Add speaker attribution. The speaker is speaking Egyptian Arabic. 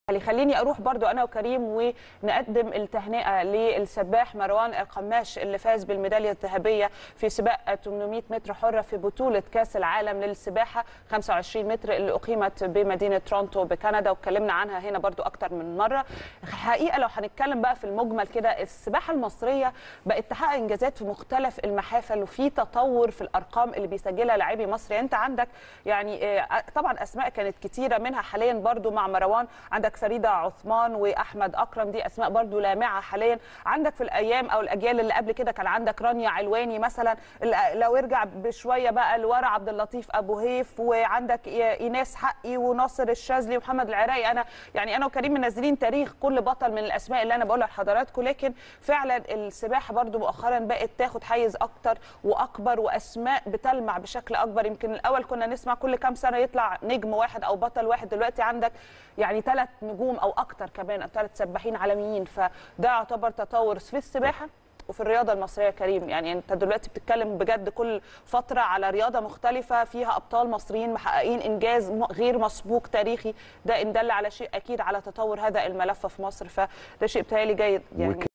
Speaker 1: اللي خليني اروح برضو انا وكريم ونقدم التهنئه للسباح مروان القماش اللي فاز بالميداليه الذهبيه في سباق 800 متر حره في بطوله كاس العالم للسباحه 25 متر اللي اقيمت بمدينه تورونتو بكندا واتكلمنا عنها هنا برضو اكتر من مره حقيقه لو هنتكلم بقى في المجمل كده السباحه المصريه بقت تحقق انجازات في مختلف المحافل وفي تطور في الارقام اللي بيسجلها لاعبي مصر يعني انت عندك يعني طبعا اسماء كانت كتيره منها حاليا برضو مع مروان عندك فريده عثمان واحمد اكرم دي اسماء برضو لامعه حاليا عندك في الايام او الاجيال اللي قبل كده كان عندك رانيا علواني مثلا لو ارجع بشويه بقى لورا عبد اللطيف ابو هيف وعندك ايناس حقي وناصر الشاذلي ومحمد العراقي انا يعني انا وكريم منزلين تاريخ كل بطل من الاسماء اللي انا بقولها لحضراتكم لكن فعلا السباحه برضو مؤخرا بقت تاخد حيز اكتر واكبر واسماء بتلمع بشكل اكبر يمكن الاول كنا نسمع كل كام سنه يطلع نجم واحد او بطل واحد دلوقتي عندك يعني ثلاث نجوم او اكتر كمان ثلاث سباحين عالميين فده يعتبر تطور في السباحه وفي الرياضه المصريه كريم يعني انت دلوقتي بتتكلم بجد كل فتره على رياضه مختلفه فيها ابطال مصريين محققين انجاز غير مسبوق تاريخي ده ان دل على شيء اكيد على تطور هذا الملف في مصر فده شيء بتهيألي جيد يعني